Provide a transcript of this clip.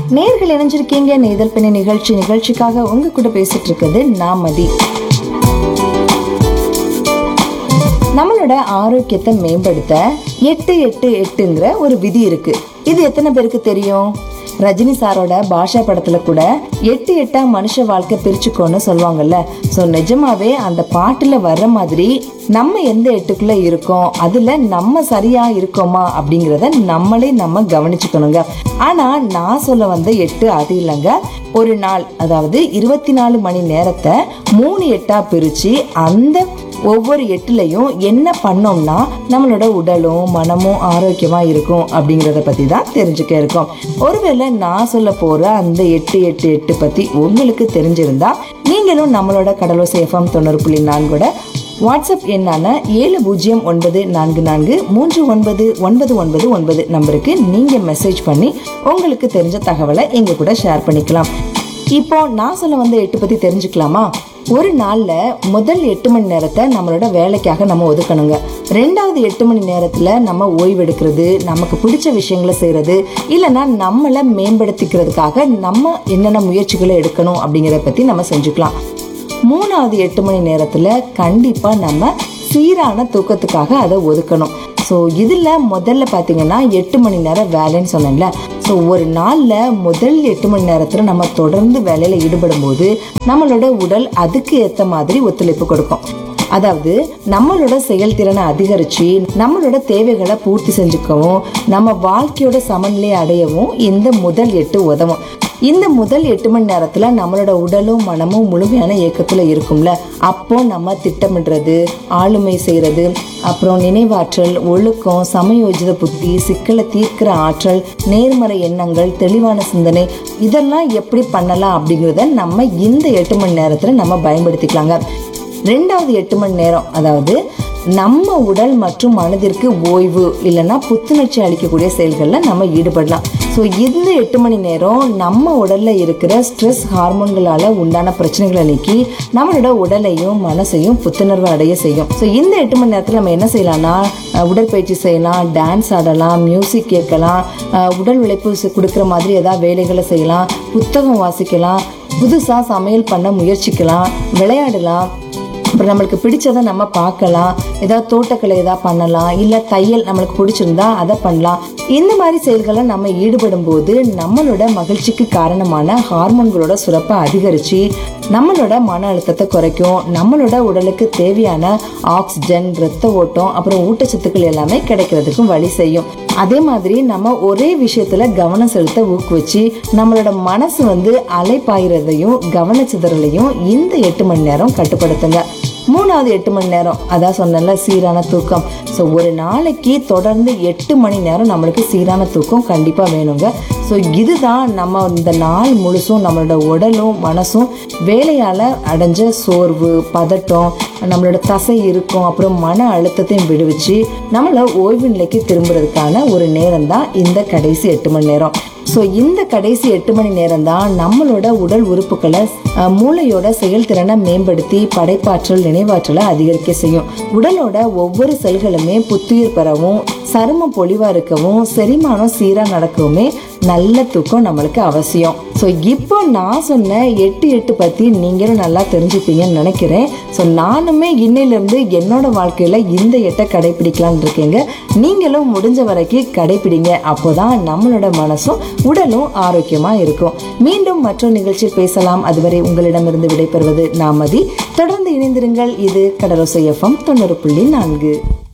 நேர்கள் இணைஞ்சிருக்கீங்க நெய்தல் பெண்ணை நிகழ்ச்சி நிகழ்ச்சிக்காக உங்க கூட பேசிட்டு இருக்குது நான் மதி நம்மளோட ஆரோக்கியத்தை மேம்படுத்த எட்டு எட்டு எட்டுங்கிற ஒரு விதி இருக்கு இது எத்தனை பேருக்கு தெரியும் ரஜினி சாரோட பாஷா படத்துல கூட எட்டு எட்டா மனுஷ வாழ்க்கை பிரிச்சுக்கோன்னு சொல்லுவாங்கல்ல ஸோ நிஜமாவே அந்த பாட்டுல வர்ற மாதிரி நம்ம எந்த எட்டுக்குள்ள இருக்கோம் அதுல நம்ம சரியா இருக்கோமா அப்படிங்கிறத நம்மளே நம்ம கவனிச்சுக்கணுங்க ஆனா நான் சொல்ல வந்த எட்டு அது இல்லைங்க ஒரு நாள் அதாவது இருபத்தி நாலு மணி நேரத்தை மூணு எட்டா பிரிச்சு அந்த ஒவ்வொரு எட்டுலையும் என்ன பண்ணோம்னா நம்மளோட உடலும் மனமும் ஆரோக்கியமா இருக்கும் அப்படிங்கறத பத்தி தான் தெரிஞ்சுக்க இருக்கோம் ஒருவேளை நான் சொல்ல போற அந்த எட்டு எட்டு எட்டு பத்தி உங்களுக்கு தெரிஞ்சிருந்தா நீங்களும் நம்மளோட கடலோசை எஃப்எம் தொண்ணூறு புள்ளி நான்கோட வாட்ஸ்அப் எண்ணான ஏழு பூஜ்ஜியம் ஒன்பது நான்கு நான்கு மூன்று ஒன்பது ஒன்பது ஒன்பது ஒன்பது நம்பருக்கு நீங்க மெசேஜ் பண்ணி உங்களுக்கு தெரிஞ்ச தகவலை எங்க கூட ஷேர் பண்ணிக்கலாம் இப்போ நான் சொல்ல வந்த எட்டு பத்தி தெரிஞ்சுக்கலாமா ஒரு நாள்ல முதல் எட்டு மணி நேரத்தை நம்மளோட வேலைக்காக நம்ம ஒதுக்கணுங்க ரெண்டாவது எட்டு மணி நேரத்துல நம்ம ஓய்வெடுக்கிறது நமக்கு பிடிச்ச விஷயங்களை செய்யறது இல்லைன்னா நம்மளை மேம்படுத்திக்கிறதுக்காக நம்ம என்னென்ன முயற்சிகளை எடுக்கணும் அப்படிங்கிறத பத்தி நம்ம செஞ்சுக்கலாம் மூணாவது எட்டு மணி நேரத்துல கண்டிப்பா நம்ம சீரான தூக்கத்துக்காக அதை ஒதுக்கணும் ஸோ இதில் முதல்ல பார்த்தீங்கன்னா எட்டு மணி நேரம் வேலைன்னு சொன்னேன்ல ஸோ ஒரு நாளில் முதல் எட்டு மணி நேரத்தில் நம்ம தொடர்ந்து வேலையில் ஈடுபடும் போது நம்மளோட உடல் அதுக்கு ஏற்ற மாதிரி ஒத்துழைப்பு கொடுக்கும் அதாவது நம்மளோட செயல்திறனை அதிகரிச்சு நம்மளோட தேவைகளை பூர்த்தி செஞ்சுக்கவும் நம்ம வாழ்க்கையோட சமநிலை அடையவும் இந்த முதல் எட்டு உதவும் இந்த முதல் எட்டு மணி நேரத்துல நம்மளோட உடலும் மனமும் முழுமையான இயக்கத்துல இருக்கும்ல அப்போ நம்ம திட்டமிடுறது ஆளுமை செய்யறது அப்புறம் நினைவாற்றல் ஒழுக்கம் சமயோஜித புத்தி சிக்கலை தீர்க்கிற ஆற்றல் நேர்மறை எண்ணங்கள் தெளிவான சிந்தனை இதெல்லாம் எப்படி பண்ணலாம் அப்படிங்கிறத நம்ம இந்த எட்டு மணி நேரத்துல நம்ம பயன்படுத்திக்கலாங்க ரெண்டாவது எட்டு மணி நேரம் அதாவது நம்ம உடல் மற்றும் மனதிற்கு ஓய்வு இல்லைன்னா புத்துணர்ச்சி அளிக்கக்கூடிய செயல்களில் நம்ம ஈடுபடலாம் ஸோ இந்த எட்டு மணி நேரம் நம்ம உடல்ல இருக்கிற ஸ்ட்ரெஸ் ஹார்மோன்களால உண்டான பிரச்சனைகளை நீக்கி நம்மளோட உடலையும் மனசையும் புத்துணர்வு அடைய செய்யும் ஸோ இந்த எட்டு மணி நேரத்தில் நம்ம என்ன செய்யலாம்னா அஹ், உடற்பயிற்சி செய்யலாம் டான்ஸ் ஆடலாம் மியூசிக் கேட்கலாம் அஹ், உடல் உழைப்பு செ- கொடுக்குற மாதிரி ஏதாவது வேலைகளை செய்யலாம் புத்தகம் வாசிக்கலாம் புதுசாக சமையல் பண்ண முயற்சிக்கலாம் விளையாடலாம் அப்புறம் நம்மளுக்கு பிடிச்சதை நம்ம பார்க்கலாம் ஏதாவது தோட்டக்கலை ஏதாவது பண்ணலாம் இல்லை தையல் நம்மளுக்கு பிடிச்சிருந்தா அதை பண்ணலாம் இந்த மாதிரி செயல்களை நம்ம ஈடுபடும் போது நம்மளோட மகிழ்ச்சிக்கு காரணமான ஹார்மோன்களோட சுரப்பை அதிகரித்து நம்மளோட மன அழுத்தத்தை குறைக்கும் நம்மளோட உடலுக்கு தேவையான ஆக்சிஜன் இரத்த ஓட்டம் அப்புறம் ஊட்டச்சத்துக்கள் எல்லாமே கிடைக்கிறதுக்கும் வழி செய்யும் அதே மாதிரி நம்ம ஒரே விஷயத்துல கவனம் செலுத்த ஊக்குவிச்சு நம்மளோட மனசு வந்து அலைப்பாயிறதையும் கவனச்சிதறலையும் இந்த எட்டு மணி நேரம் கட்டுப்படுத்துங்க மூணாவது எட்டு மணி நேரம் அதான் சொன்னேன்ல சீரான தூக்கம் ஸோ ஒரு நாளைக்கு தொடர்ந்து எட்டு மணி நேரம் நம்மளுக்கு சீரான தூக்கம் கண்டிப்பாக வேணுங்க ஸோ இதுதான் நம்ம இந்த நாள் முழுசும் நம்மளோட உடலும் மனசும் வேலையால் அடைஞ்ச சோர்வு பதட்டம் நம்மளோட தசை இருக்கும் அப்புறம் மன அழுத்தத்தையும் விடுவிச்சு நம்மளை ஓய்வு நிலைக்கு திரும்புறதுக்கான ஒரு நேரம் தான் இந்த கடைசி எட்டு மணி நேரம் ஸோ இந்த கடைசி எட்டு மணி நேரம் தான் நம்மளோட உடல் உறுப்புகளை அஹ், மூளையோட செயல்திறனை மேம்படுத்தி படைப்பாற்றல் நினைவாற்றலை அதிகரிக்க செய்யும் உடலோட ஒவ்வொரு செல்களுமே புத்துயிர் பெறவும் சருமம் பொலிவா இருக்கவும் செரிமானம் சீரா நடக்கவுமே நல்ல தூக்கம் நம்மளுக்கு அவசியம் ஸோ இப்போ நான் சொன்ன எட்டு எட்டு பத்தி நீங்களும் நல்லா தெரிஞ்சுப்பீங்கன்னு நினைக்கிறேன் ஸோ நானுமே இன்னையிலிருந்து என்னோட வாழ்க்கையில இந்த எட்டை கடைபிடிக்கலாம்னு இருக்கேங்க நீங்களும் முடிஞ்ச வரைக்கும் கடைபிடிங்க அப்போதான் நம்மளோட மனசும் உடலும் ஆரோக்கியமா இருக்கும் மீண்டும் மற்றொரு நிகழ்ச்சியில் பேசலாம் அதுவரை உங்களிடமிருந்து விடைபெறுவது நாமதி தொடர்ந்து இணைந்திருங்கள் இது கடலோசை எஃப்எம் தொண்ணூறு புள்ளி நான்கு